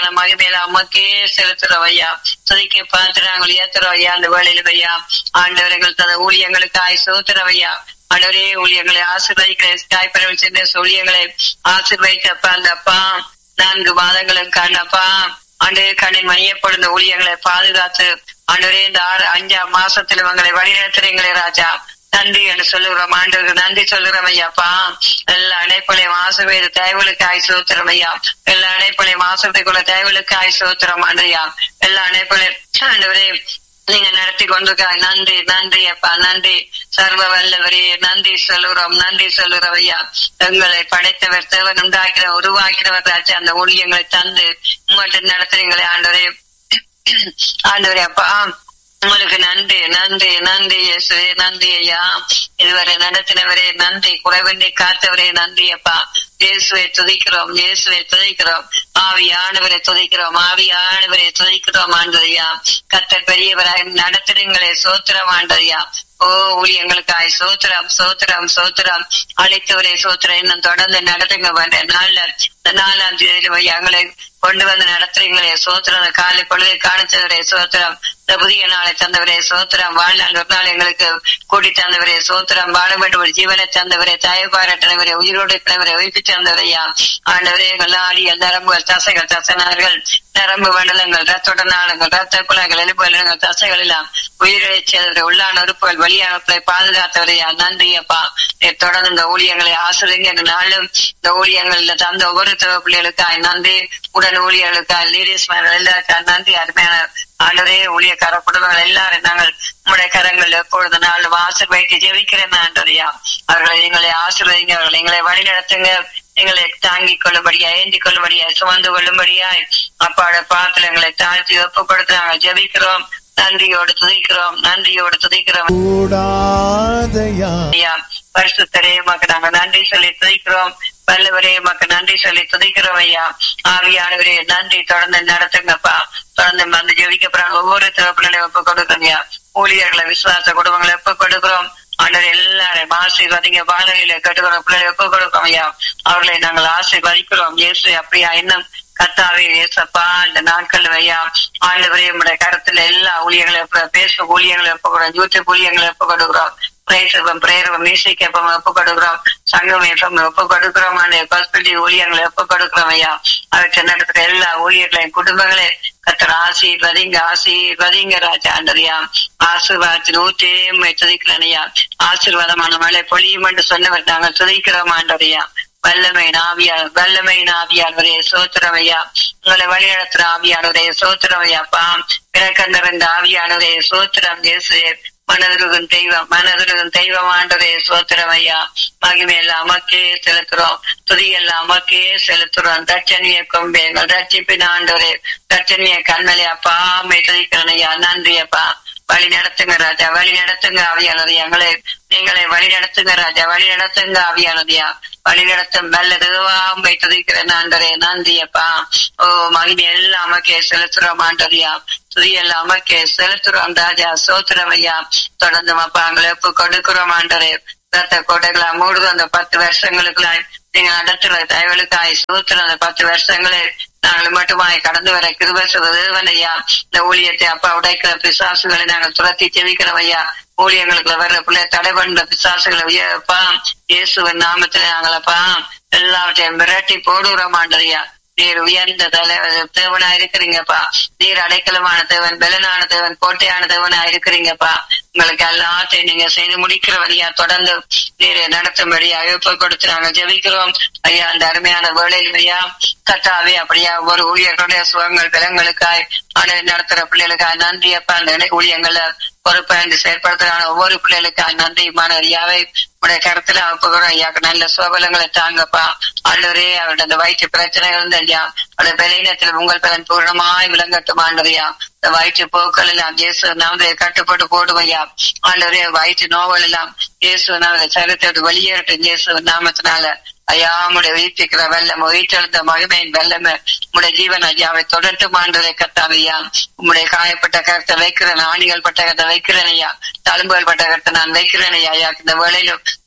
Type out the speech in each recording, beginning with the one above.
மகிமையில அம்மக்கே செலுத்துறோம் ஐயா துதிக்க பார்த்து நாங்கள் ஏத்துறோம் ஐயா அந்த வேலையில ஐயா ஆண்டவர்கள் தந்த ஊழியங்களுக்கு ஆய் சோத்துறோம் ஐயா ஆண்டவரே ஊழியங்களை ஆசீர்வதிக்கிற தாய்ப்பறவை சேர்ந்த ஊழியங்களை ஆசீர்வதித்தப்பா அந்த அப்பா நான்கு மாதங்களுக்கு கண்ணப்பா ஆண்டு கண்ணின் மணியப்படுந்த ஊழியர்களை பாதுகாத்து ஆண்டவரே இந்த ஆறு அஞ்சாம் மாசத்துல இவங்களை வழிநடத்துறீங்களே ராஜா நன்றி என்று சொல்லுகிறோம் ஆண்டவருக்கு நன்றி சொல்லுகிறோம் ஐயாப்பா எல்லா அணைப்பளையும் ஆசிர்வேத தேவலுக்கு ஆய் சோத்திரம் ஐயா எல்லா அணைப்பளையும் ஆசிரியத்துக்குள்ள தேவலுக்கு ஆய் சோத்திரம் ஆண்டையா எல்லா அணைப்பளையும் ஆண்டவரே நீங்க நடத்தி கொண்டிருக்காங்க நன்றி நன்றி அப்பா நன்றி சர்வ வல்லவரே நன்றி சொல்லுறோம் நன்றி சொல்லுறோம் ஐயா எங்களை படைத்தவர் தேவன் உண்டாக்கிற உருவாக்கிறவர் ராஜா அந்த ஊழியங்களை தந்து உங்கள்கிட்ட நடத்துறீங்களே ஆண்டவரே ஆண்டவரே அப்பா உங்களுக்கு நன்றி நன்றி நன்றி இயேசுவே நன்றி ஐயா இதுவரை நடத்தினவரே நன்றி குறைவின்றி காத்தவரே நன்றி அப்பா இயேசுவை துதிக்கிறோம் இயேசுவை துதிக்கிறோம் ஆவியானவரை துதிக்கிறோம் ஆவியானவரை துதிக்கிறோம் ஆண்டதையா கத்தர் பெரியவராய் நடத்துறீங்களே சோத்திரம் ஆண்டதையா ஓ ஊழியங்களுக்காய் சோத்திரம் சோத்திரம் சோத்திரம் அழைத்தவரே சோத்திரம் இன்னும் தொடர்ந்து நடத்துங்க வேண்ட நாள்ல இந்த நாலாம் தேதியில எங்களை கொண்டு வந்து நடத்துறீங்களே சோத்திரம் அந்த காலை பொழுதை காணிச்சவரே சோத்திரம் இந்த புதிய நாளை தந்தவரே சோத்திரம் வாழ்நாள் ஒரு நாள் எங்களுக்கு கூட்டி தந்தவரே சோத்திரம் வாழ வேண்டும் ஒரு ஜீவனை தந்தவரே தாய் பாராட்டினவரே உயிரோடு இருக்கிறவரை உயிர்ப்பித்து தந்தவரையா ஆண்டவரே எங்கள் ஆடியல் நரம்புகள் தசைகள் தசனார்கள் நரம்பு மண்டலங்கள் ரத்தோட நாளங்கள் ரத்த குழாய்கள் எலும்புகள் தசைகள் எல்லாம் உயிரிழச் செய்தவரை உள்ளான உறுப்புகள் வெளியானவர்களை பாதுகாத்தவரையா நன்றி அப்பா நீர் தொடர்ந்து இந்த ஊழியங்களை ஆசிரியங்க இந்த நாளும் இந்த ஊழியங்கள்ல தந்த ஒவ்வொரு தேவ பிள்ளைகளுக்காய் நன்றி உடன் ஊழியர்களுக்காய் லேடிஸ் எல்லாருக்காய் நன்றி அருமையான ஆண்டவரே ஊழியக்கார குடும்பங்கள் எல்லாரும் நாங்கள் உங்களுடைய கரங்கள் எப்பொழுது நாள் வாசல் வைத்து ஜெபிக்கிறேன் ஆண்டவரையா அவர்களை எங்களை ஆசீர்வதிங்க அவர்களை எங்களை வழி நடத்துங்க எங்களை தாங்கிக் கொள்ளும்படியா ஏந்தி கொள்ளும்படியா சுமந்து கொள்ளும்படியாய் அப்பாட பாத்துல எங்களை தாழ்த்தி ஒப்பு கொடுத்து நாங்கள் ஜெபிக்கிறோம் நன்றியோடு துதிக்கிறோம் நன்றியோடு துதிக்கிறோம் கூடாதையா ஐயா பரிசுத்தரே மக்கு நாங்க நன்றி சொல்லி துதிக்கிறோம் வல்லவரே மக்கு நன்றி சொல்லி துதிக்கிறோம் ஐயா ஆவியானவரே நன்றி தொடர்ந்து நடத்துங்கப்பா தொடர்ந்து வந்து ஜெபிக்கப்படுறாங்க ஒவ்வொரு திறப்பிலையும் ஒப்பு கொடுக்குறோம் ஐயா ஊழியர்களை விசுவாச குடும்பங்களை ஒப்பு கொடுக்கிறோம் ஆண்டவர் எல்லாரையும் ஆசீர்வதிங்க வானொலியில கட்டுக்கிற பிள்ளைகளை ஒப்பு கொடுக்கிறோம் ஐயா அவர்களை நாங்கள் ஆசீர்வதிக்கிறோம் இயேசு அப்படியா இன்னும் கத்தாவே இயேசப்பா இந்த நாட்கள் ஐயா ஆண்டவரே உங்களுடைய கருத்துல எல்லா ஊழியர்களும் பேச ஊழியங்களை ஒப்பு கொடுக்கிறோம் யூடியூப் ஊழியங்களை ஒப்பு கொடுக்கிறோம் பிரேசபம் பிரேரபம் மியூசிக் எப்பம் ஒப்பு கொடுக்கிறோம் சங்கம் எப்பம் ஒப்பு கொடுக்கிறோம் ஹாஸ்பிட்டல் ஊழியர்களை ஒப்பு கொடுக்கிறோம் ஐயா அவற்றை நடத்துற எல்லா ஊழியர்களையும் குடும்பங்களே கத்தர் ஆசீர்வதிங்க ஆசீர்வதிங்க ராஜா ஆண்டரியா ஆசீர்வாதத்தின் ஊற்றே துதிக்கிறேன் ஐயா ஆசீர்வாதமான மழை பொழியும் என்று சொன்னவர் நாங்கள் துதிக்கிறோம் ஆண்டரியா வல்லமை ஆவியார் வல்லமை ஆவியானவரே சோத்திரமையா உங்களை வழிநடத்துற ஆவியானவரே சோத்திரமையாப்பா பிறக்க நிறைந்த ஆவியானவரே சோத்திரம் இயேசு மனதுருகும் தெய்வம் மனதுருகும் தெய்வம் ஆண்டவரே சோத்திரம் ஐயா மகிமையெல்லாம் அமக்கே செலுத்துறோம் துதியெல்லாம் அமக்கே செலுத்துறோம் தட்சணிய கொம்பே எங்கள் ரட்சிப்பின் ஆண்டவரே தட்சணிய கண்மலை அப்பா மை துதிக்கிறேன் ஐயா நன்றி அப்பா வழி நடத்துங்க ராஜா வழி நடத்துங்க ஆவியானது எங்களை நீங்களை வழி நடத்துங்க ராஜா வழி நடத்துங்க ஆவியானதியா வழி நடத்தும் நல்லதுவா மை துதிக்கிறேன் ஆண்டரே நன்றி அப்பா ஓ மகிமை எல்லாம் அமக்கே செலுத்துறோம் ஆண்டரியா துதியெல்லாம் அமக்கே செலுத்துறோம் ராஜா சோத்திரம் ஐயா தொடர்ந்து அப்பா எங்களை ஒப்பு கொடுக்கிறோம் ஆண்டரே ரத்த கோட்டைகளா மூடுது அந்த பத்து வருஷங்களுக்குள்ளாய் நீங்க நடத்துற தயவலுக்காய் சூத்திர அந்த பத்து வருஷங்களே நாங்கள் மட்டுமாய் கடந்து வர கிருபசுவன் ஐயா இந்த ஊழியத்தை அப்பா உடைக்கிற பிசாசுகளை நாங்கள் துரத்தி செவிக்கிறோம் ஐயா ஊழியங்களுக்கு வர்ற பிள்ளை தடை பண்ற பிசாசுகளை உயர்ப்பா இயேசுவின் நாமத்துல நாங்களப்பா எல்லாவற்றையும் மிரட்டி போடுகிறோம் ஆண்டதையா நீர் உயர்ந்த தலைவர் தேவனா இருக்கிறீங்கப்பா நீர் அடைக்கலமான தேவன் பலனான தேவன் கோட்டையான தேவனா இருக்கிறீங்கப்பா உங்களுக்கு எல்லாத்தையும் நீங்க செய்து முடிக்கிறவரையா தொடர்ந்து நீர் நடத்தும்படியா அழைப்பு கொடுத்து நாங்க ஜெபிக்கிறோம் ஐயா அந்த அருமையான வேலையில் ஐயா கத்தாவே அப்படியா ஒவ்வொரு ஊழியர்களுடைய சுகங்கள் பலங்களுக்காய் ஆண்டு நடத்துற பிள்ளைகளுக்காய் நன்றி அப்பா அந்த ஊழியங்களை பொறுப்பேண்டு செயற்படுத்துறான ஒவ்வொரு பிள்ளைகளுக்காய் நன்றி மனைவியாவை உடைய கருத்துல அப்புறம் ஐயாக்கு நல்ல சுபலங்களை தாங்கப்பா ஆண்டவரே அவருடைய அந்த வயிற்று பிரச்சனை இருந்த ஐயா அவருடைய பலீனத்தில் உங்கள் பலன் பூர்ணமாய் விளங்கட்டும் ஆண்டவரையா இந்த வயிற்று போக்கள் எல்லாம் இயேசு நாமதை கட்டுப்பட்டு போடும் ஐயா ஆண்டவரே வயிற்று நோவல் எல்லாம் இயேசு நாம சரித்திட்டு வெளியேறட்டும் இயேசு நாமத்தினால ஐயா உடைய உயிர்ப்பிக்கிற வெள்ளம் உயிர்த்தெழுந்த மகிமையின் வெள்ளமே உடைய ஜீவன் ஐயாவை தொடர்ந்து மாண்டதை கத்தாவையா உம்முடைய காயப்பட்ட கருத்தை வைக்கிறேன் ஆணிகள் பட்ட கருத்தை வைக்கிறேன் ஐயா தழும்புகள் பட்ட கருத்தை நான் வைக்கிறேன் ஐயா ஐயா இந்த வேளையிலும்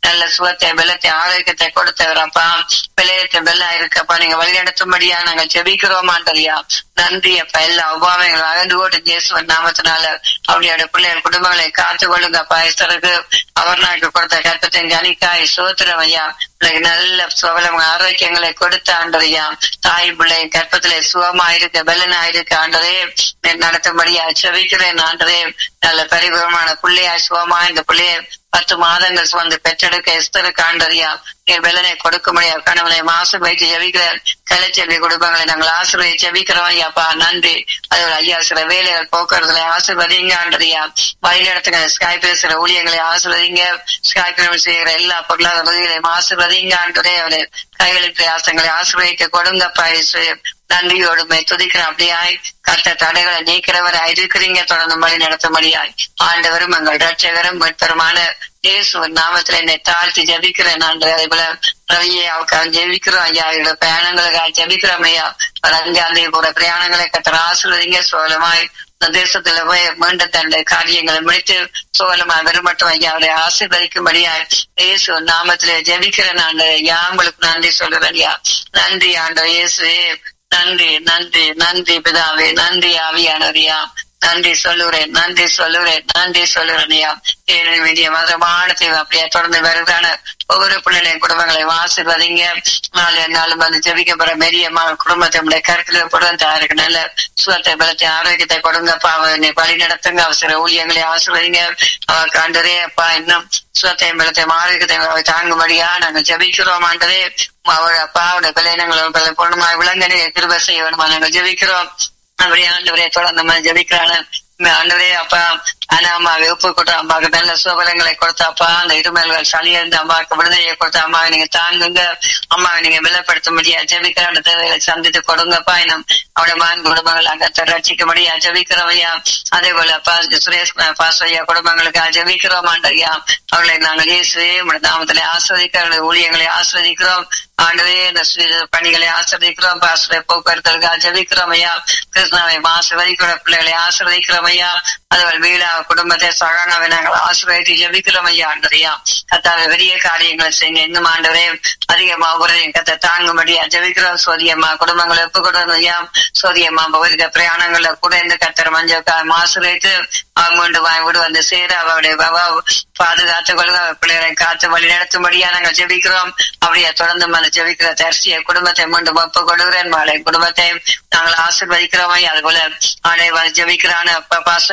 நல்ல சுகத்தை பலத்தை ஆரோக்கியத்தை கொடுத்தவரப்பா விளையத்தை பெல்லாம் இருக்கப்பா நீங்க வழிநடத்தும்படியா நாங்கள் ஜெபிக்கிறோம் ஆண்டரியா நன்றி அப்பா எல்லா உபாமைகளும் அகன்று ஓட்டு ஜேசுவன் நாமத்தினால அவருடைய பிள்ளைகள் குடும்பங்களை காத்து கொள்ளுங்கப்பா இஸ்தருக்கு அவர் நாளுக்கு கொடுத்த கற்பத்தின் கனிக்காய் சோத்திரம் ஐயா பிள்ளைக்கு நல்ல சுவலம் ஆரோக்கியங்களை கொடுத்த ஆண்டரையா தாய் பிள்ளை கற்பத்திலே சுகமா இருக்க பலனா இருக்க ஆண்டரே நடத்தும்படியா செவிக்கிறேன் ஆண்டரே நல்ல பரிபூர்ணமான பிள்ளையா சுகமா இந்த பிள்ளைய பத்து மாதங்கள் சுமந்து பெற்றெடுக்க எஸ்தருக்கு ஆண்டறியா நீர் வெள்ளனை கொடுக்க முடியாது கணவனை மாசு வைத்து ஜெபிக்கிற கலைச்செல்வி குடும்பங்களை நாங்கள் ஆசிரியை ஜெபிக்கிறோம் ஐயாப்பா நன்றி அதோட ஐயா சில வேலைகள் போக்குவரத்துல ஆசிர்வதிங்க ஆண்டறியா வழிநடத்துங்க ஸ்காய் பேசுற ஊழியங்களை ஆசிர்வதிங்க ஸ்காய் செய்கிற எல்லா பொருளாதார உதவிகளையும் ஆசிர்வதிங்க ஆண்டரே அவரை கைகளின் பிரயாசங்களை ஆசிர்வதிக்க கொடுங்கப்பா இயேசுவே நன்றியோடுமை துதிக்கிறோம் அப்படியாய் கத்த தடைகளை நீக்கிறவர் இருக்கிறீங்க தொடர்ந்து மொழி நடத்தும்படியாய் ஆண்டவரும் எங்கள் ரட்சகரும் மீட்பருமான இயேசுவின் நாமத்துல என்னை தாழ்த்தி ஜபிக்கிறேன் ஆண்டு அதே போல ரவியை அவருக்காக ஜெபிக்கிறோம் ஐயா என்னோட பயணங்களுக்காக ஜபிக்கிறோம் ஐயா ஒரு அஞ்சாம் தேதி போற பிரயாணங்களை கத்தர ஆசிர்வதிங்க சோழமாய் இந்த தேசத்துல போய் மீண்டும் தன்னுடைய காரியங்களை முடித்து சோழமா வெறுமட்டும் ஐயா அவரை ஆசீர்வதிக்கும்படியாய் இயேசு நாமத்திலே ஜெபிக்கிறேன் ஆண்டு ஐயா உங்களுக்கு நன்றி சொல்லுறேன் ஐயா நன்றி ஆண்டவர் இயேசுவே நன்றி நன்றி நன்றி பிதாவே நன்றி ஆவியானவரியா நன்றி சொல்லுறேன் நன்றி சொல்லுறேன் நன்றி சொல்லுறேன்யா ஏழு வேண்டிய மதமான தேவை அப்படியே தொடர்ந்து வருதான ஒவ்வொரு பிள்ளைகளையும் குடும்பங்களை வாசிப்பதிங்க நாலு நாளும் வந்து ஜபிக்கப்படுற பெரிய குடும்பத்தை நம்முடைய கருத்துல போடுவேன் தாருக்கு நல்ல சுகத்தை பலத்தை ஆரோக்கியத்தை கொடுங்கப்பா அவனை வழி நடத்துங்க அவசர ஊழியங்களை ஆசிர்வதிங்க அவ கண்டதே அப்பா இன்னும் சுகத்தை பலத்தை ஆரோக்கியத்தை தாங்கும்படியா நாங்க ஜபிக்கிறோம் ஆண்டதே அவள் அப்பா அவருடைய பிள்ளைங்களை பொண்ணுமா விலங்கனை கிருப செய்ய வேணுமா நாங்க ஜபிக்கிறோம் அப்படியே ஆண்டவரே தொடர்ந்து ஜபிக்கிறான ஆண்டவரே அப்பா ஆனா அம்மாவை ஒப்பு கொடுத்த அம்மாவுக்கு நல்ல சுபலங்களை கொடுத்தாப்பா அந்த இருமல்கள் சளியிருந்து அம்மாவுக்கு விடுதலையை கொடுத்த அம்மாவை நீங்க தாங்குங்க அம்மாவை நீங்க விலப்படுத்த முடியாது ஜெபிக்கிற அந்த தேவைகளை சந்தித்து கொடுங்கப்பா இன்னும் அவருடைய மகன் குடும்பங்கள் அங்கத்தை ரட்சிக்க முடியாது ஜெபிக்கிறவையா அதே போல அப்பா சுரேஷ் பாஸ்வையா குடும்பங்களுக்கு ஜெபிக்கிறோம் ஆண்டறியா அவர்களை நாங்கள் இயேசுவே நாமத்திலே ஆஸ்வதிக்கிற ஊழியங்களை ஆஸ்வதிக்கிறோம் ஆண்டவே இந்த பணிகளை ஆசிர்வதிக்கிறோம் பாசுரை போக்குவரத்துக்காக ஜெபிக்கிறோம் ஐயா கிருஷ்ணாவை ஆசிர்வதிக்கிற பிள்ளைகளை ஆசிர்வதிக்கிறோம் ஐயா அதுவரை வீடா குடும்பத்தை சகானாவை நாங்கள் ஆசிர்வதித்து ஜெபிக்கிறோம் ஐயா ஆண்டரையா கத்தாவை பெரிய காரியங்களை செய்யுங்க இன்னும் ஆண்டவரே அதிகமா உரையும் கத்தை தாங்கும்படியா ஜெபிக்கிறோம் சோதியம்மா குடும்பங்களை ஒப்பு கொடுக்கணும் ஐயா சோதியம்மா போயிருக்க பிரயாணங்கள்ல கூட இந்த கத்தர் மஞ்சள் ஆசிர்வதித்து அவங்க கொண்டு வாய் விடு வந்து சேர அவருடைய பாதுகாத்து கொள்க பிள்ளைகளை காத்து வழி நடத்தும்படியா நாங்கள் ஜெபிக்கிறோம் அப்படியே தொடர்ந்து மன ஜெபிக்கிற தரிசிய குடும்பத்தை மீண்டும் ஒப்பு கொடுக்கிறேன் மாலை குடும்பத்தை நாங்கள் ஆசிர்வதிக்கிறோம் அது போல ஆடை ஜெபிக்கிறான பாச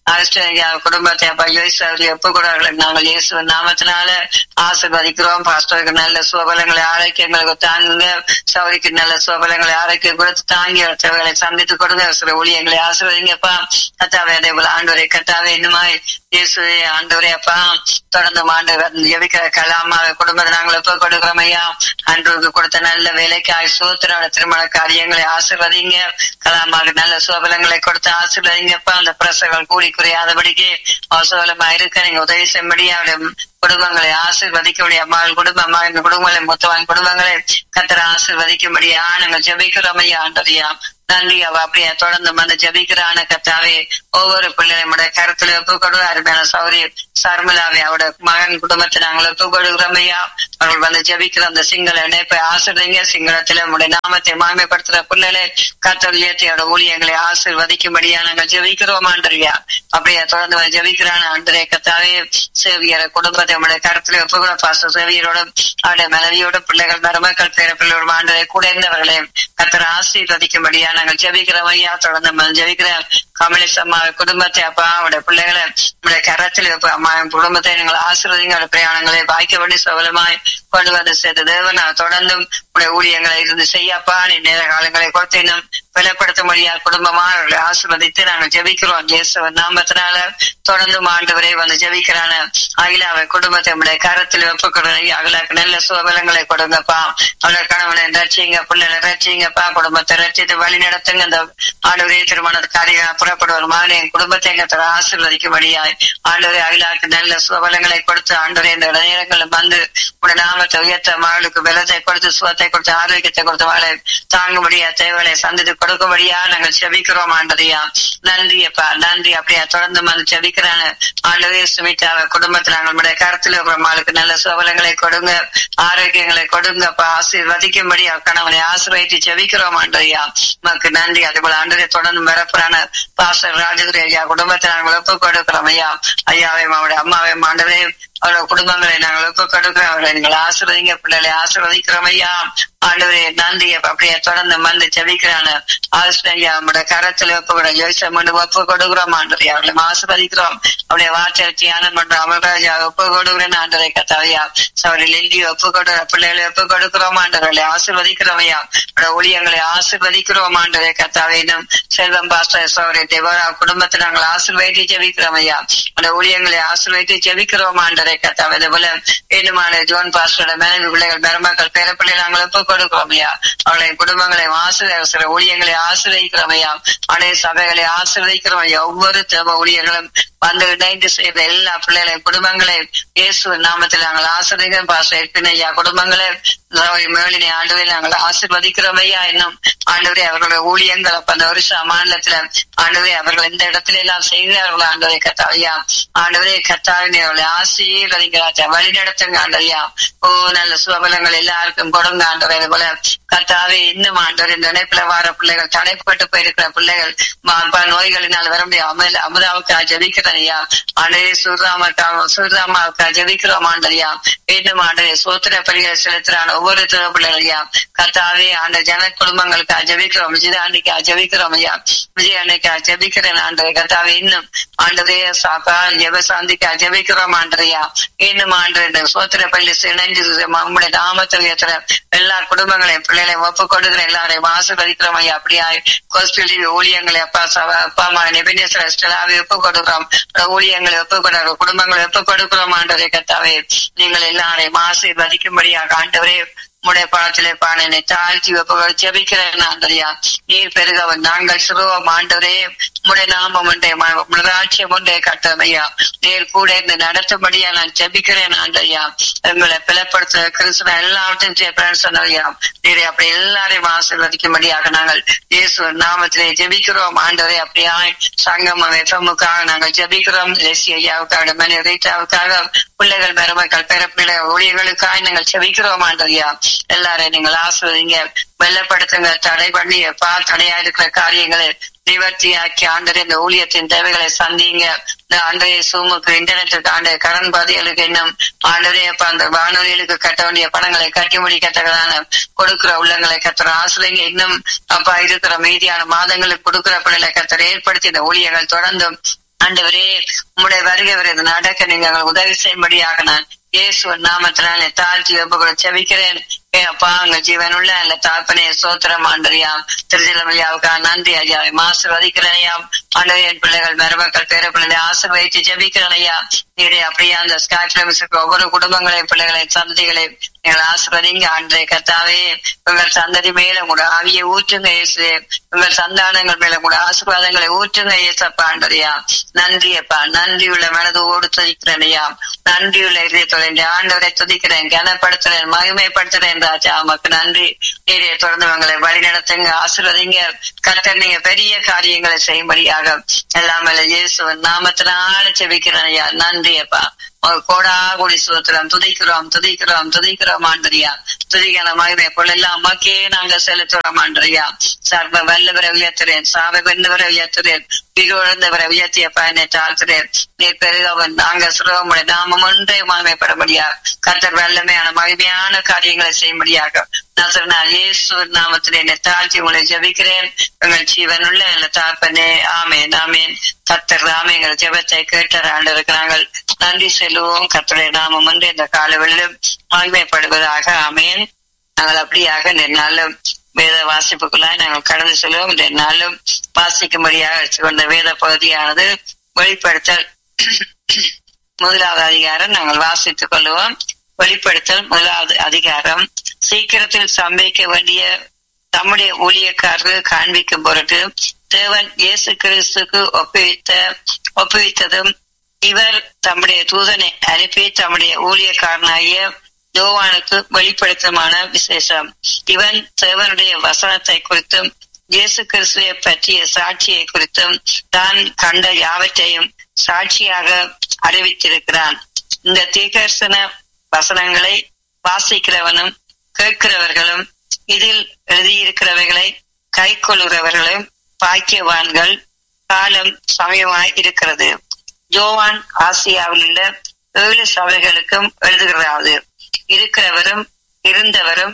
குடும்பத்தை அப்பா யோசி ஒப்பு கொடுக்கிறார்கள் நாங்கள் இயேசு நாமத்தினால ஆசிர்வதிக்கிறோம் பாஸ்டருக்கு நல்ல சுபலங்களை ஆரோக்கியங்களுக்கு தாங்குங்க சௌரிக்கு நல்ல சுபலங்களை ஆரோக்கியம் கொடுத்து தாங்கி தேவைகளை சந்தித்து கொடுங்க சில ஊழியங்களை ஆசிர்வதிங்கப்பா கத்தாவே அதே போல ஆண்டவரை கத்தாவே இன்னுமாய் இயேசுவே ஆண்டவரே அப்பா தொடர்ந்து ஆண்டு ஜெபிக்கிற கலாமா குடும்பத்தை நாங்கள் ஒப்பு கொடுக்கிறோம் ஐயா அன்றுக்கு கொடுத்த நல்ல வேலைக்கு சூத்திரோட திருமண காரியங்களை ஆசிர்வதிங்க கலாமாக நல்ல சுபலங்களை கொடுத்து ஆசிர்வதிங்கப்பா அந்த பிரசங்கள் கூடி குறையாதபடிக்கு அவசரமா இருக்க நீங்க உதவி செய்யும்படி அவருடைய குடும்பங்களை ஆசிர்வதிக்கக்கூடிய அம்மாள் குடும்பம் அம்மா குடும்பங்களை மொத்தவான் குடும்பங்களை கத்திர ஆசிர்வதிக்கும்படியா நாங்கள் ஜெபிக்கிறோம் ஐயா ஆண்டறியா நன்றி அவ அப்படியே தொடர்ந்து வந்து ஜபிக்கிறான கத்தாவே ஒவ்வொரு பிள்ளைகளுடைய கருத்துல ஒப்பு கொடு அருமையான சௌரி சர்மிளாவே அவரோட மகன் குடும்பத்தை நாங்கள் ஒப்பு கொடுக்கிறோம் ஐயா அவர்கள் வந்து ஜபிக்கிற அந்த சிங்கள இணைப்பை ஆசிர்வதிங்க சிங்களத்துல நம்முடைய நாமத்தை மாமைப்படுத்துற பிள்ளைகளை கத்தல் இயற்கையோட ஊழியங்களை ஆசிர்வதிக்கும்படியா நாங்கள் ஜபிக்கிறோம் ஆண்டறியா அப்படியே தொடர்ந்து வந்து ஜபிக்கிறான ஆண்டரே கத்தாவே சேவியர குடும்பத்தை நம்முடைய கருத்துல ஒப்பு கூட பாச சேவியரோட அவருடைய மனைவியோட பிள்ளைகள் மருமக்கள் பேர பிள்ளையோட ஆண்டரை கூட இருந்தவர்களை கத்தர ஆசீர்வதிக்கும்படியா நாங்கள் ஜெபிக்கிறோம் ஐயா தொடர்ந்து ஜெபிக்கிற கமலேஷ் அம்மா குடும்பத்தை அப்பா அவருடைய பிள்ளைகளை நம்முடைய கரத்தில் அம்மா குடும்பத்தை நீங்கள் ஆசீர்வதிங்க அவருடைய பிரயாணங்களை வாய்க்க வேண்டி சபலமாய் கொண்டு வந்து சேர்த்த தேவன் தொடர்ந்தும் உடைய ஊழியங்களை இருந்து செய்யப்பா நீ நேர காலங்களை கொடுத்து இன்னும் பலப்படுத்த முடியாத குடும்பமா அவர்களை ஆசிர்வதித்து நாங்கள் ஜெபிக்கிறோம் இயேசுவன் நாமத்தினால தொடர்ந்து ஆண்டவரை வந்து ஜெபிக்கிறான அகிலாவை குடும்பத்தை நம்முடைய கரத்தில் ஒப்புக்கிறோம் அகிலாக்கு நல்ல சுபலங்களை கொடுங்கப்பா அவளை கணவனை ரட்சிங்க பிள்ளைகளை ரட்சிங்கப்பா குடும்பத்தை ரட்சித்து வழி நடத்துங்க அந்த ஆண்டவரே திருமண காரிய புறப்படுவார் மகனை என் குடும்பத்தை கத்தர் ஆசீர்வதிக்கும்படியாய் ஆண்டவரே அகிலாக்கு நல்ல சுபலங்களை கொடுத்து ஆண்டவரே இந்த நேரங்களில் வந்து உடைய நாமத்தை உயர்த்த மகளுக்கு பலத்தை கொடுத்து சுகத்தை கொடுத்து ஆரோக்கியத்தை கொடுத்து மகளை தாங்கும்படியா தேவைகளை சந்தித்து கொடுக்கும்படியா நாங்கள் செபிக்கிறோம் ஆண்டதையா நன்றி அப்பா நன்றி அப்படியா தொடர்ந்து வந்து செபிக்கிறான ஆண்டவே சுமித்தாவ குடும்பத்தில் நாங்களுடைய கருத்தில் மகளுக்கு நல்ல சுபலங்களை கொடுங்க ஆரோக்கியங்களை கொடுங்க அப்பா ஆசீர்வதிக்கும்படி கணவனை ஆசீர்வதித்து செபிக்கிறோம் ஆண்டதையா உமக்கு நன்றி அதுபோல ஆண்டரை தொடர்ந்து மிரப்புறான பாசர் ராஜகுரி ஐயா குடும்பத்தை நாங்கள் ஒப்பு கொடுக்கிறோம் ஐயா ஐயாவையும் அவருடைய அம்மாவையும் ஆண்டவரே அவரோட குடும்பங்களை நாங்கள் ஒப்பு கொடுக்கிறோம் அவர்களை நீங்கள் ஆசீர்வதிங்க பிள்ளைகளை ஆசீர்வதிக்கிறோம் ஐயா ஆண்டவரே நன்றி அப்படியே தொடர்ந்து வந்து செவிக்கிறான ஆசிரியா நம்முடைய கரத்தில் ஒப்பு கூட யோசிச்சம் ஒப்பு கொடுக்கிறோம் ஆண்டவரே அவர்களை ஆசீர்வதிக்கிறோம் அவருடைய வார்த்தை தியானம் பண்ற அமர்ராஜா ஒப்பு கொடுக்கிறேன் ஆண்டரை கத்தாவையா அவரை லெல்லி ஒப்பு கொடுக்கிற பிள்ளைகளை ஒப்பு கொடுக்கிறோம் ஆண்டவர்களை ஆசீர்வதிக்கிறோம் ஐயா அவருடைய ஊழியங்களை ஆசீர்வதிக்கிறோம் ஆண்டரை கத்தாவை இன்னும் செல்வம் பாஸ்டர் சௌரி தேவரா குடும்பத்தை நாங்கள் ஆசீர்வதித்து ஜெபிக்கிறோம் ஐயா அந்த ஊழியங்களை ஆசீர்வதித்து ஜெபிக்கிறோம் ஆண்டரை கத்தாவை அதே போல வேணுமான ஜோன் பாஸ்டரோட மனைவி பிள்ளைகள் பெருமக்கள் பேர பிள்ளைகள் நாங்கள் ஒப்பு கொடுக்கிறோம் ஐயா அவர்களை குடும்பங்களை ஆசிரியர் ஊழியங்களை ஆசிரியக்கிறோம் ஐயா அனைத்து சபைகளை ஆசிரியக்கிறோம் ஐயா ஒவ்வொரு தேவ ஊழியர்களும் வந்து இணைந்து செய்த எல்லா பிள்ளைகளையும் குடும்பங்களையும் இயேசு நாமத்தில் நாங்கள் ஆசிரியர் பாஸ்டர் இருப்பின் ஐயா குடும்பங்களை மேலினை ஆண்டுகளை நாங்கள் ஆசிர்வதிக்கிறோம் ஐயா இன்னும் ஆண்டவரே அவர்களுடைய ஊழியங்கள் அப்ப அந்த வருஷம் மாநிலத்துல ஆண்டவரே அவர்கள் இந்த இடத்துல எல்லாம் செய்கிறார்கள் ஆண்டவரை கத்தாவையா ஆண்டவரே கத்தாவினை அவர்களை ஆசீர்வதிக்கிறாச்சா வழி நடத்துங்க ஆண்டவையா ஓ நல்ல சுபலங்கள் எல்லாருக்கும் கொடுங்க ஆண்டவரை இது போல கத்தாவே இன்னும் ஆண்டவர் இந்த இணைப்புல வார பிள்ளைகள் தடைப்பட்டு போயிருக்கிற பிள்ளைகள் நோய்களினால் வர முடியும் அமல அமுதாவுக்கு ஜபிக்கிறேன் ஐயா ஆண்டரே சூர்ராமக்கா சூர்ராமாவுக்கு ஜபிக்கிறோம் ஆண்டரியா இன்னும் ஆண்டரே சோத்திர பணிகளை செலுத்துறான ஒவ்வொரு பிள்ளைகளையா கத்தாவே ஆண்ட ஜன குடும்பங்களுக்கு ஜபிக்கிறோம் விஜயாண்டிக்கு ஜபிக்கிறோம் ஐயா விஜயாண்டிக்கு ஜபிக்கிறேன் ஆண்டரை கத்தாவே இன்னும் ஆண்டரே சாப்பா ஜெபசாந்திக்கு ஜபிக்கிறோம் ஆண்டரையா இன்னும் ஆண்டு சோத்திர பள்ளி இணைஞ்சு நம்முடைய நாமத்தில் ஏற்றுற எல்லா குடும்பங்களையும் பிள்ளைகளை ஒப்பு கொடுக்கிற எல்லாரையும் ஆசிர்வதிக்கிறோம் ஐயா அப்படியா கோஸ்பில் ஊழியங்களை அப்பா அப்பா அம்மா நிபந்தேஸ்வர ஸ்டெலாவை ஒப்பு கொடுக்கிறோம் ஊழியங்களை ஒப்பு கொடுக்கிற குடும்பங்களை ஒப்பு கொடுக்கிறோம் ஆண்டவரே கத்தாவே நீங்கள் எல்லாரையும் ஆசீர்வதிக்கும்படியாக ஆண்டவரே உடைய பணத்திலே பானை தாழ்த்தி வெப்ப ஜபிக்கிறேன் ஆண்டரியா நீர் பெருகவன் நாங்கள் சிறுவம் ஆண்டவரே உடைய நாமம் ஒன்றே ராட்சியம் ஒன்றே கட்டமையா நீர் கூட இருந்து நடத்தும்படியா நான் ஜபிக்கிறேன் ஆண்டரியா எங்களை பிளப்படுத்த கிறிஸ்துவ எல்லாவற்றையும் செய்யப்பேன்னு சொன்னவையா நீரை அப்படி எல்லாரையும் ஆசீர்வதிக்கும்படியாக நாங்கள் இயேசு நாமத்திலே ஜபிக்கிறோம் ஆண்டவரே அப்படியா சங்கம வெப்பமுக்காக நாங்கள் ஜபிக்கிறோம் லெசி ஐயாவுக்காக மணி ரீட்டாவுக்காக பிள்ளைகள் மருமக்கள் பிறப்பிள்ளை ஊழியர்களுக்காக நாங்கள் செபிக்கிறோம் ஆண்டரியா எல்லாரையும் நீங்கள் ஆசிர்வதிங்க வெள்ளப்படுத்துங்க தடை பண்ணி பா தடையா இருக்கிற காரியங்களை நிவர்த்தியாக்கி ஆண்டரை இந்த ஊழியத்தின் தேவைகளை சந்திங்க இந்த ஆண்டைய சூமுக்கு இன்டர்நெட்டுக்கு ஆண்டைய கடன் பாதைகளுக்கு இன்னும் ஆண்டரே அப்ப அந்த வானொலிகளுக்கு கட்ட வேண்டிய பணங்களை கட்டி முடிக்கத்தக்கதான கொடுக்கிற உள்ளங்களை கத்துற ஆசிரியங்க இன்னும் அப்பா இருக்கிற மீதியான மாதங்களுக்கு கொடுக்கிற பிள்ளைகளை கத்தரை ஏற்படுத்தி இந்த ஊழியர்கள் தொடர்ந்தும் ஆண்டவரே உங்களுடைய வருகை வரை நடக்க நீங்க உதவி செய்யும்படியாக நான் இயேசு நாமத்தினால தாழ்த்தி வெப்ப செவிக்கிறேன் அப்பா அங்க ஜீவனுள்ள அல்ல தாப்பனே சோத்திரம் ஆண்டறியாம் திருச்சிலமையாவுக்கா நன்றி ஐயா ஆசிர்வதிக்கிறேன் ஐயா ஆண்டவர் என் பிள்ளைகள் மருமக்கள் பேர பிள்ளைகளை ஆசிர்வதித்து ஜெபிக்கிறேன் ஐயா நீரே அப்படியே அந்த ஸ்காட்லமிஸுக்கு ஒவ்வொரு குடும்பங்களையும் பிள்ளைகளை சந்ததிகளையும் நீங்கள் ஆசிர்வதிங்க ஆண்டே கத்தாவே உங்கள் சந்ததி மேல உங்களோட ஆவியை ஊற்றுங்க இயேசுவே உங்கள் சந்தானங்கள் மேல உங்களோட ஆசீர்வாதங்களை ஊற்றுங்க இயேசப்பா ஆண்டறியா நன்றி அப்பா நன்றி உள்ள மனதோடு துதிக்கிறேன் ஐயா நன்றி உள்ள இதயத்தோட இந்த ஆண்டவரை துதிக்கிறேன் கனப்படுத்துறேன் மகிமைப்படுத்துறேன் ராஜா உமக்கு நன்றி நீரே தொடர்ந்து உங்களை வழி நடத்துங்க ஆசீர்வதிங்க கத்தர் நீங்க பெரிய காரியங்களை செய்யும்படியாக எல்லாம் இயேசு நாமத்தினால செபிக்கிறேன் ஐயா நன்றி அப்பா கோடா கோடி சுத்திரம் துதிக்கிறோம் துதிக்கிறோம் துதிக்கிறோம் ஆண்டரியா துதிக்கிற மகிமை பொருளெல்லாம் அம்மாக்கே நாங்க செலுத்துறோம் ஆண்டரியா சர்வ வல்லவரை உயர்த்துறேன் சாவை வென்றவரை உயர்த்துறேன் பிறந்தவரை உயர்த்திய பயனை தாழ்த்துறேன் நீர் பெருகவன் நாங்க சுரவமுடைய நாமம் ஒன்றே மகிமைப்படபடியா கத்தர் வல்லமையான மகிமையான காரியங்களை செய்யும்படியாக நசரனால் இயேசு நாமத்தில் என்னை தாழ்த்தி உங்களை ஜபிக்கிறேன் உங்கள் ஜீவனுள்ள நல்ல தாப்பனே ஆமேன் ஆமேன் கத்தர் ராம எங்கள் ஜெபத்தை கேட்டர் ஆண்டு இருக்கிறாங்க நன்றி செல்வோம் கத்தருடைய நாமம் வந்து இந்த காலவெளியிலும் மகிமைப்படுவதாக ஆமேன் நாங்கள் அப்படியாக இந்த நாளும் வேத வாசிப்புக்குள்ளாய் நாங்கள் கடந்து செல்வோம் இந்த நாளும் வாசிக்கும்படியாக வச்சுக்கொண்ட வேத பகுதியானது வெளிப்படுத்தல் முதலாவது அதிகாரம் நாங்கள் வாசித்துக் கொள்வோம் வெளிப்படுத்தல் முதலாவது அதிகாரம் சீக்கிரத்தில் சம்பவிக்க வேண்டிய தம்முடைய ஊழியக்காரர்கள் காண்பிக்கும் பொருட்டு தேவன் இயேசு கிறிஸ்துக்கு ஒப்புவித்த ஒப்புவித்ததும் இவர் தம்முடைய தூதனை அனுப்பி தம்முடைய ஊழியக்காரனாகிய யோவானுக்கு வெளிப்படுத்தமான விசேஷம் இவன் தேவனுடைய வசனத்தை குறித்தும் இயேசு கிறிஸ்துவை பற்றிய சாட்சியை குறித்தும் தான் கண்ட யாவற்றையும் சாட்சியாக அறிவித்திருக்கிறான் இந்த தீர்க்கர்சன வசனங்களை வாசிக்கிறவனும் கேட்கிறவர்களும் இதில் எழுதியிருக்கிறவைகளை கை கொள்கிறவர்களும் பாக்கியவான்கள் காலம் சமயமாய் இருக்கிறது ஜோவான் ஆசியாவில் உள்ள ஏழு சபைகளுக்கும் எழுதுகிறாது இருக்கிறவரும் இருந்தவரும்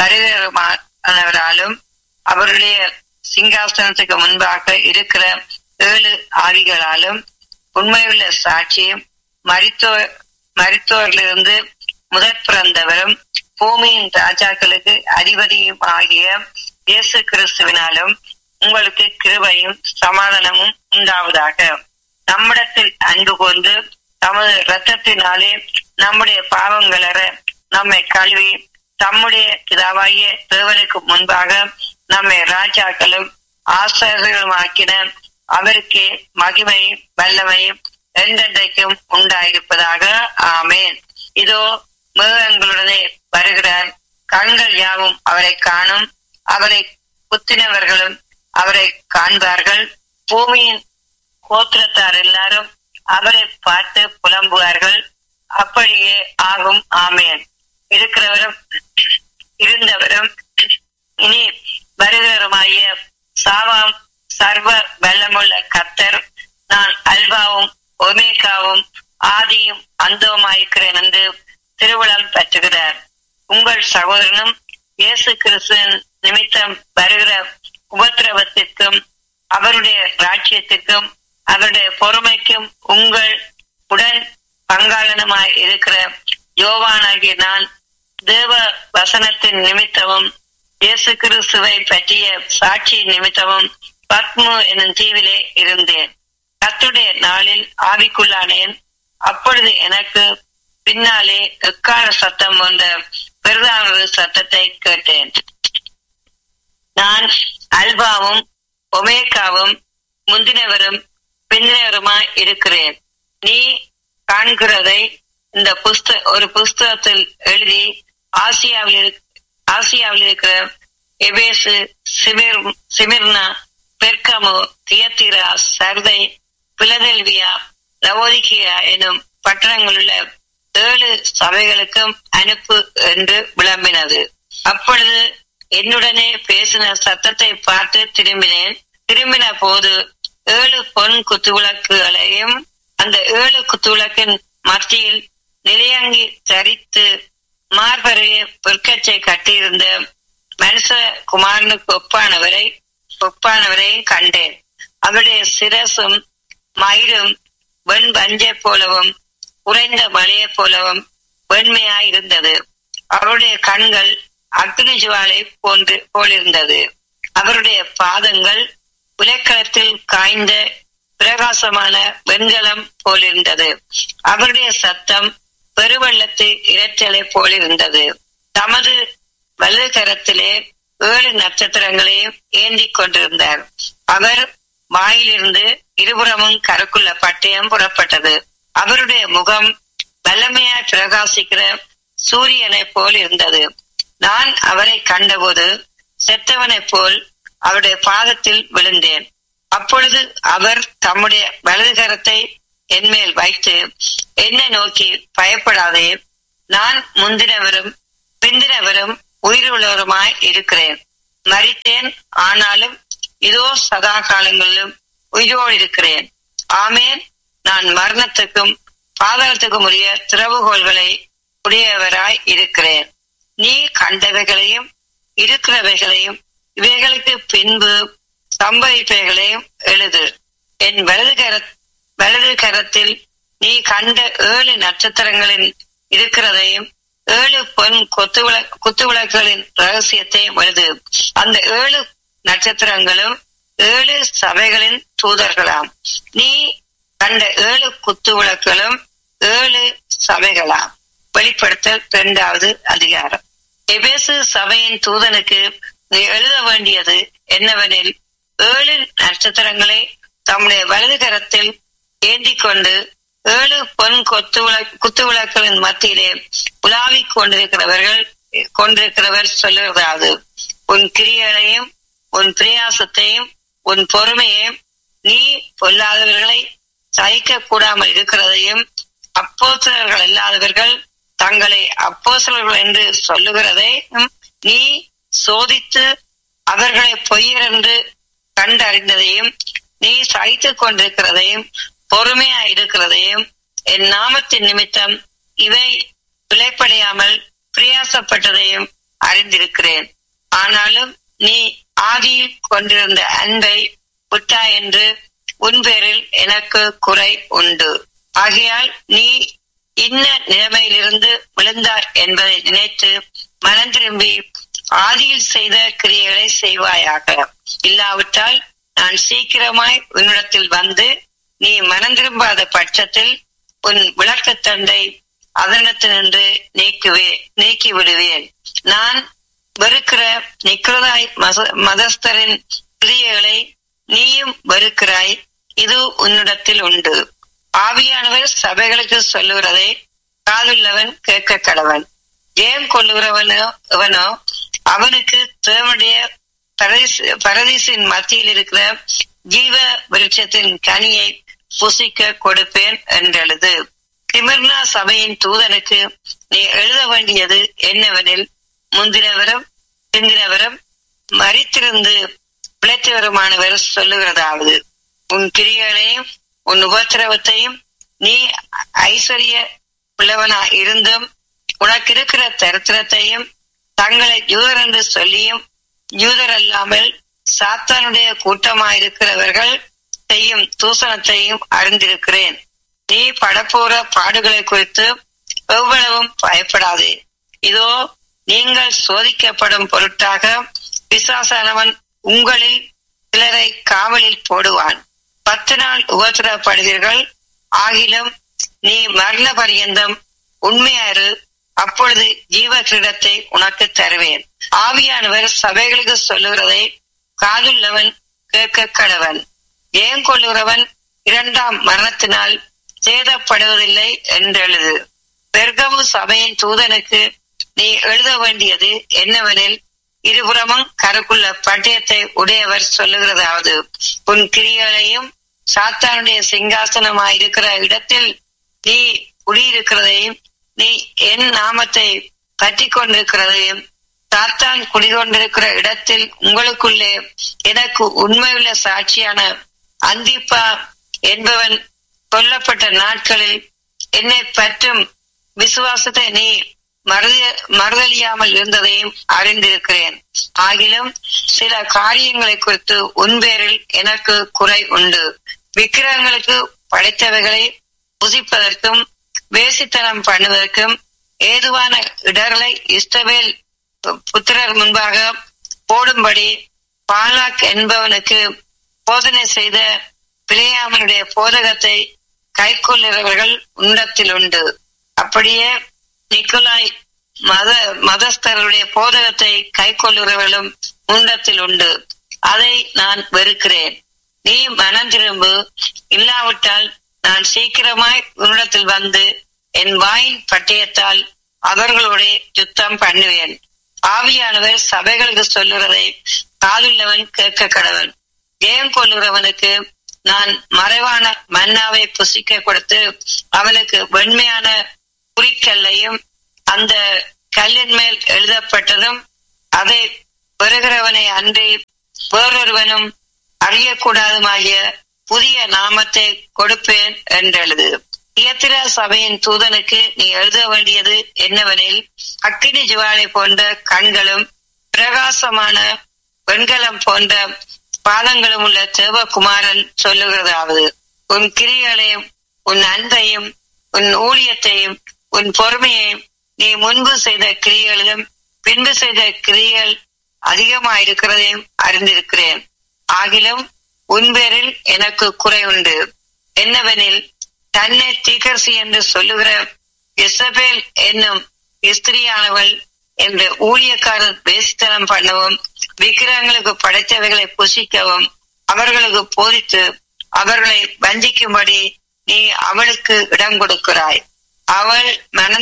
வருகிறவராலும் அவருடைய சிங்காசனத்துக்கு முன்பாக இருக்கிற ஏழு ஆவிகளாலும் உண்மையுள்ள சாட்சியும் மரித்தோர் மரித்தோரிலிருந்து முதற் பிறந்தவரும் பூமியின் ராஜாக்களுக்கு அதிபதியும் ஆகிய இயேசு கிறிஸ்துவினாலும் உங்களுக்கு கிருபையும் சமாதானமும் உண்டாவதாக நம்மிடத்தில் அன்பு கொண்டு தமது இரத்தத்தினாலே நம்முடைய பாவங்களற நம்மை கழுவி தம்முடைய பிதாவாகிய தேவனுக்கு முன்பாக நம்மை ராஜாக்களும் ஆசிரியர்களுமாக்கின அவருக்கே மகிமையும் வல்லமையும் என்றென்றைக்கும் உண்டாயிருப்பதாக ஆமேன் இதோ மிருகங்களுடனே வருகிறார் கண்கள் யாவும் அவரை காணும் அவரை குத்தினவர்களும் அவரை காண்பார்கள் பூமியின் கோத்திரத்தார் எல்லாரும் அவரை பார்த்து புலம்புவார்கள் அப்படியே ஆகும் ஆமேன் இருக்கிறவரும் இருந்தவரும் இனி வருகிறவருமாகிய சாவாம் சர்வ வெள்ளமுள்ள கத்தர் நான் அல்வாவும் ஒமேகாவும் ஆதியும் அந்தவுமாயிருக்கிறேன் என்று திருவிழம் பெற்றுகிறார் உங்கள் சகோதரனும் இயேசு கிறிஸ்துவின் நிமித்தம் வருகிற உபத்திரவத்திற்கும் அவருடைய ராஜ்யத்திற்கும் அவருடைய பொறுமைக்கும் உங்கள் உடன் பங்காளனுமாய் இருக்கிற யோவானாகிய நான் தேவ வசனத்தின் நிமித்தமும் இயேசு கிறிஸ்துவை பற்றிய சாட்சி நிமித்தமும் பத்மு என்னும் தீவிலே இருந்தேன் கத்துடைய நாளில் ஆவிக்குள்ளானேன் அப்பொழுது எனக்கு பின்னாலே எக்கால சத்தம் போன்ற பெரிதான ஒரு சத்தத்தை கேட்டேன் நான் அல்பாவும் ஒமேகாவும் முந்தினவரும் பிந்தினவருமாய் இருக்கிறேன் நீ காண்கிறதை இந்த புஸ்த ஒரு புஸ்தகத்தில் எழுதி ஆசியாவில் ஆசியாவில் இருக்கிற எபேசு சிமிர் சிமிர்னா பெர்கமு தியத்திரா சர்தை பிலதெல்வியா லவோதிகியா எனும் பட்டணங்களுள்ள ஏழு சபைகளுக்கும் அனுப்பு என்று விளம்பினது அப்பொழுது என்னுடனே பேசின சத்தத்தை பார்த்து திரும்பினேன் திரும்பின போது ஏழு பொன் குத்துவிளக்குகளையும் அந்த ஏழு குத்துவிளக்கின் மத்தியில் நிலையங்கி தரித்து மார்பறைய பொற்கச்சை கட்டியிருந்த மனுஷ குமாரனுக்கு ஒப்பானவரை ஒப்பானவரை கண்டேன் அவருடைய சிரசும் மயிரும் வெண் பஞ்சை போலவும் உறைந்த மலையை போலவும் வெண்மையாயிருந்தது அவருடைய கண்கள் அக்னி ஜுவாலை போன்று போலிருந்தது அவருடைய பாதங்கள் உலக்களத்தில் காய்ந்த பிரகாசமான வெண்கலம் போலிருந்தது அவருடைய சத்தம் பெருவெள்ளத்து இரட்டலை போலிருந்தது தமது வலது கரத்திலே ஏழு நட்சத்திரங்களையும் ஏந்தி கொண்டிருந்தார் அவர் வாயிலிருந்து இருபுறமும் கருக்குள்ள பட்டயம் புறப்பட்டது அவருடைய முகம் வல்லமையாய் பிரகாசிக்கிற சூரியனை போல் இருந்தது நான் அவரை கண்டபோது செத்தவனைப் போல் அவருடைய பாதத்தில் விழுந்தேன் அப்பொழுது அவர் தம்முடைய வலது கரத்தை என்மேல் வைத்து என்னை நோக்கி பயப்படாதே நான் முந்தினவரும் பிந்தினவரும் உயிருள்ளவருமாய் இருக்கிறேன் மறித்தேன் ஆனாலும் இதோ சதா காலங்களிலும் உயிரோடு இருக்கிறேன் ஆமேன் நான் மரணத்துக்கும் பாதாளத்துக்கும் உரிய திறவுகோள்களை உடையவராய் இருக்கிறேன் நீ கண்டவைகளையும் இருக்கிறவைகளையும் இவைகளுக்கு பின்பு சம்பவிப்பவைகளையும் எழுது என் வலது கர வலது கரத்தில் நீ கண்ட ஏழு நட்சத்திரங்களின் இருக்கிறதையும் ஏழு பொன் கொத்துவிள குத்துவிளக்குகளின் ரகசியத்தையும் எழுது அந்த ஏழு நட்சத்திரங்களும் ஏழு சபைகளின் தூதர்களாம் நீ கண்ட ஏழு குத்து விளக்குகளும் ஏழு சபைகளாம் வெளிப்படுத்தல் இரண்டாவது அதிகாரம் எபேசு சபையின் தூதனுக்கு நீ எழுத வேண்டியது என்னவெனில் ஏழு நட்ச நட்சத்திரங்களை தம்முடைய வலது கரத்தில் ஏந்தி கொண்டு ஏழு பொன் கொத்து விளக்கு குத்து விளக்குகளின் மத்தியிலே உலாவிக் கொண்டிருக்கிறவர்கள் கொண்டிருக்கிறவர் சொல்லுவதாவது உன் கிரியைகளையும் உன் பிரயாசத்தையும் உன் பொறுமையையும் நீ பொல்லாதவர்களை சகிக்க கூடாமல் இருக்கிறதையும் அப்போசலர்கள் இல்லாதவர்கள் தங்களை அப்போசலர்கள் என்று சொல்லுகிறதையும் நீ சோதித்து அவர்களை பொய்யர் என்று கண்டறிந்ததையும் நீ சகித்துக் கொண்டிருக்கிறதையும் பொறுமையா இருக்கிறதையும் என் நாமத்தின் நிமித்தம் இவை பிழைப்படையாமல் பிரயாசப்பட்டதையும் அறிந்திருக்கிறேன் ஆனாலும் நீ ஆதியில் கொண்டிருந்த அன்பை விட்டா என்று உன் பேரில் எனக்கு குறை உண்டு ஆகையால் நீ இன்ன நிலைமையிலிருந்து விழுந்தார் என்பதை நினைத்து மனம் திரும்பி ஆதியில் செய்த கிரியைகளை செய்வாயாக இல்லாவிட்டால் நான் சீக்கிரமாய் உன்னிடத்தில் வந்து நீ மனம் திரும்பாத பட்சத்தில் உன் விளக்கத்தண்டை அதனிடத்தினின்று நீக்குவே நீக்கி விடுவேன் நான் வெறுக்கிற நிக்கிறதாய் மதஸ்தரின் கிரியைகளை நீயும் வெறுக்கிறாய் இது உன்னிடத்தில் உண்டு ஆவியானவர் சபைகளுக்கு சொல்லுகிறதை காதுள்ளவன் கேட்க கடவன் ஜெயம் கொள்ளுகிறவனோ அவனோ அவனுக்கு தேவனுடைய பரதீசின் மத்தியில் இருக்கிற ஜீவ விருட்சத்தின் கனியை புசிக்க கொடுப்பேன் என்றெழுது திமிர்னா சபையின் தூதனுக்கு நீ எழுத வேண்டியது என்னவெனில் முந்தினவரும் பிந்தினவரும் மறித்திருந்து பிழைத்தவருமானவர் சொல்லுகிறதாவது உன் கிரியைகளையும் உன் உபத்திரவத்தையும் நீ ஐஸ்வர்ய உள்ளவனா இருந்தும் உனக்கு இருக்கிற தரித்திரத்தையும் தங்களை யூதர் என்று சொல்லியும் யூதர் அல்லாமல் சாத்தானுடைய கூட்டமாயிருக்கிறவர்கள் செய்யும் தூசணத்தையும் அறிந்திருக்கிறேன் நீ படப்போற பாடுகளை குறித்து எவ்வளவும் பயப்படாதே இதோ நீங்கள் சோதிக்கப்படும் பொருட்டாக பிசாசானவன் உங்களில் சிலரை காவலில் போடுவான் பத்து நாள் உபத்திரப்படுவீர்கள் ஆகிலும் நீ மரண பரியந்தம் உண்மையாரு அப்பொழுது ஜீவ கிரீடத்தை உனக்கு தருவேன் ஆவியானவர் சபைகளுக்கு சொல்லுகிறதை காதுள்ளவன் கேட்க கடவன் ஏன் கொள்ளுகிறவன் இரண்டாம் மரணத்தினால் சேதப்படுவதில்லை என்றெழுது பெர்கமு சபையின் தூதனுக்கு நீ எழுத வேண்டியது என்னவெனில் இருபுறமும் கருக்குள்ள பட்டயத்தை உடையவர் சொல்லுகிறதாவது உன் கிரியைகளையும் சாத்தானுடைய சிங்காசனமாய் இருக்கிற இடத்தில் நீ குடியிருக்கிறதையும் நீ என் நாமத்தை பற்றி கொண்டிருக்கிறதையும் சாத்தான் குடிகொண்டிருக்கிற இடத்தில் உங்களுக்குள்ளே எனக்கு உண்மையுள்ள சாட்சியான அந்திப்பா என்பவன் கொல்லப்பட்ட நாட்களில் என்னை பற்றும் விசுவாசத்தை நீ மறுத மறுதலியாமல் இருந்ததையும் அறிந்திருக்கிறேன் ஆகிலும் சில காரியங்களை குறித்து உன் பேரில் எனக்கு குறை உண்டு விக்கிரகங்களுக்கு படைத்தவைகளை புசிப்பதற்கும் வேசித்தனம் பண்ணுவதற்கும் ஏதுவான இடர்களை இஸ்தவேல் புத்திரர் முன்பாக போடும்படி பாலாக் என்பவனுக்கு போதனை செய்த பிழையாமனுடைய போதகத்தை கைக்கொள்ளுகிறவர்கள் உண்டத்தில் உண்டு அப்படியே நிக்கோலாய் மத மதஸ்தருடைய போதகத்தை கைக்கொள்ளுகிறவர்களும் உண்டத்தில் உண்டு அதை நான் வெறுக்கிறேன் நீ மனம் திரும்பு இல்லாவிட்டால் நான் சீக்கிரமாய் உன்னிடத்தில் வந்து என் வாயின் பட்டயத்தால் அவர்களோட யுத்தம் பண்ணுவேன் ஆவியானவர் சபைகளுக்கு சொல்லுறதை காதுள்ளவன் கேட்க கடவன் ஜெயம் கொள்ளுகிறவனுக்கு நான் மறைவான மன்னாவை புசிக்க கொடுத்து அவனுக்கு வெண்மையான குறிக்கல்லையும் அந்த கல்லின் மேல் எழுதப்பட்டதும் அதை பெறுகிறவனை அன்றி வேறொருவனும் அறியக்கூடாதுமாகிய புதிய நாமத்தை கொடுப்பேன் என்றெழுது தியத்திரா சபையின் தூதனுக்கு நீ எழுத வேண்டியது என்னவெனில் அக்கினி ஜுவாலை போன்ற கண்களும் பிரகாசமான வெண்கலம் போன்ற பாதங்களும் உள்ள தேவகுமாரன் சொல்லுகிறதாவது உன் கிரிகளையும் உன் அன்பையும் உன் ஊழியத்தையும் உன் பொறுமையையும் நீ முன்பு செய்த கிரிகளிலும் பின்பு செய்த கிரிகள் அதிகமாயிருக்கிறதையும் அறிந்திருக்கிறேன் ஆகிலும் உன் பேரில் எனக்கு குறை உண்டு என்னவெனில் தன்னை தீகர்சி என்று சொல்லுகிற இசபேல் என்னும் ஸ்திரியானவள் என்று ஊழியக்காரர் பேசித்தனம் பண்ணவும் விக்கிரகங்களுக்கு படைத்தவைகளை புசிக்கவும் அவர்களுக்கு போதித்து அவர்களை வஞ்சிக்கும்படி நீ அவளுக்கு இடம் கொடுக்கிறாய் அவள் மனம்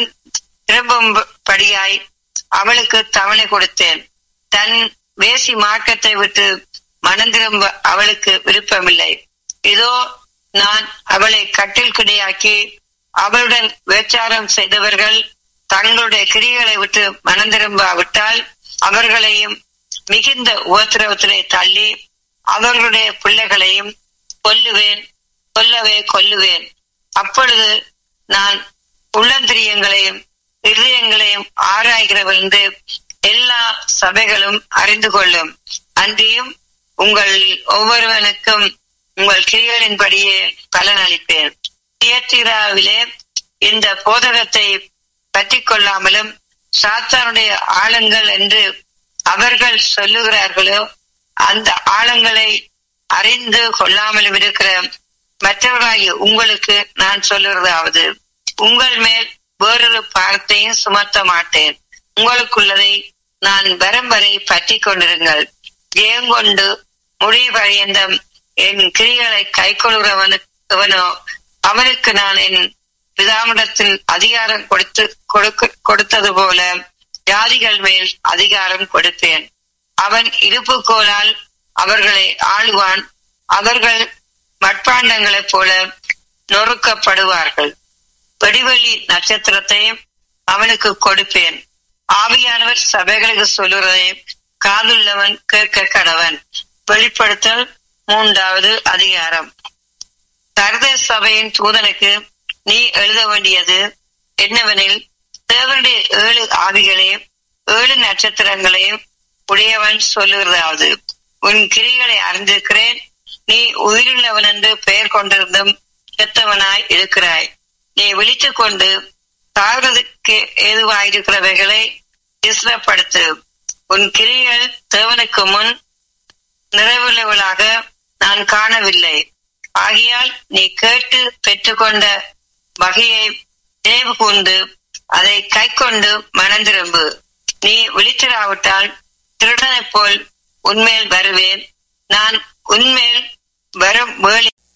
திரும்பும்படியாய் அவளுக்கு தவணை கொடுத்தேன் தன் வேசி மார்க்கத்தை விட்டு மனம் திரும்ப அவளுக்கு விருப்பமில்லை இதோ நான் அவளை கட்டில் கிடையாக்கி அவளுடன் விபச்சாரம் செய்தவர்கள் தங்களுடைய கிரிகளை விட்டு மனம் திரும்பாவிட்டால் அவர்களையும் மிகுந்த உபத்திரவத்திலே தள்ளி அவர்களுடைய பிள்ளைகளையும் கொல்லுவேன் கொல்லவே கொல்லுவேன் அப்பொழுது நான் உள்ளந்திரியங்களையும் இருதயங்களையும் ஆராய்கிறவர் என்று எல்லா சபைகளும் அறிந்து கொள்ளும் அன்றியும் உங்கள் ஒவ்வொருவனுக்கும் உங்கள் கிரிகளின்படியே பலன் அளிப்பேன் தியத்திராவிலே இந்த போதகத்தை பற்றி கொள்ளாமலும் சாத்தானுடைய ஆழங்கள் என்று அவர்கள் சொல்லுகிறார்களோ அந்த ஆழங்களை அறிந்து கொள்ளாமலும் இருக்கிற மற்றவர்களாகிய உங்களுக்கு நான் சொல்லுறதாவது உங்கள் மேல் வேறொரு பாரத்தையும் சுமத்த மாட்டேன் உங்களுக்குள்ளதை நான் வரும் வரை பற்றி கொண்டிருங்கள் ஜெயங்கொண்டு முடிவு பரியந்தம் என் கிரிகளை கை கொள்கிறவனுவனோ அவனுக்கு நான் என் பிதாமிடத்தில் அதிகாரம் கொடுத்து கொடுக்க கொடுத்தது போல ஜாதிகள் மேல் அதிகாரம் கொடுப்பேன் அவன் இருப்புக்கோளால் அவர்களை ஆளுவான் அவர்கள் மட்பாண்டங்களைப் போல நொறுக்கப்படுவார்கள் வெடிவெளி நட்சத்திரத்தையும் அவனுக்கு கொடுப்பேன் ஆவியானவர் சபைகளுக்கு சொல்லுறதை காதுள்ளவன் கேட்க கடவன் வெளிப்படுத்தல் மூன்றாவது அதிகாரம் சர்த சபையின் தூதனுக்கு நீ எழுத வேண்டியது என்னவெனில் தேவனுடைய ஏழு ஆவிகளையும் ஏழு நட்சத்திரங்களையும் உடையவன் சொல்லுகிறதாவது உன் கிரிகளை அறிந்திருக்கிறேன் நீ உயிருள்ளவன் என்று பெயர் கொண்டிருந்தும் செத்தவனாய் இருக்கிறாய் நீ விழித்துக் கொண்டு சாகிறதுக்கு ஏதுவாயிருக்கிறவைகளை இஸ்ரப்படுத்து உன் கிரிகள் தேவனுக்கு முன் நிறைவுள்ளவளாக நான் காணவில்லை ஆகையால் நீ கேட்டு பெற்றுக்கொண்ட வகையை நினைவு கூர்ந்து அதை கை கொண்டு மனந்திரும்பு நீ விழித்திராவிட்டால் திருடனைப் போல் உன்மேல் வருவேன் நான் உன்மேல் வரும் வேலை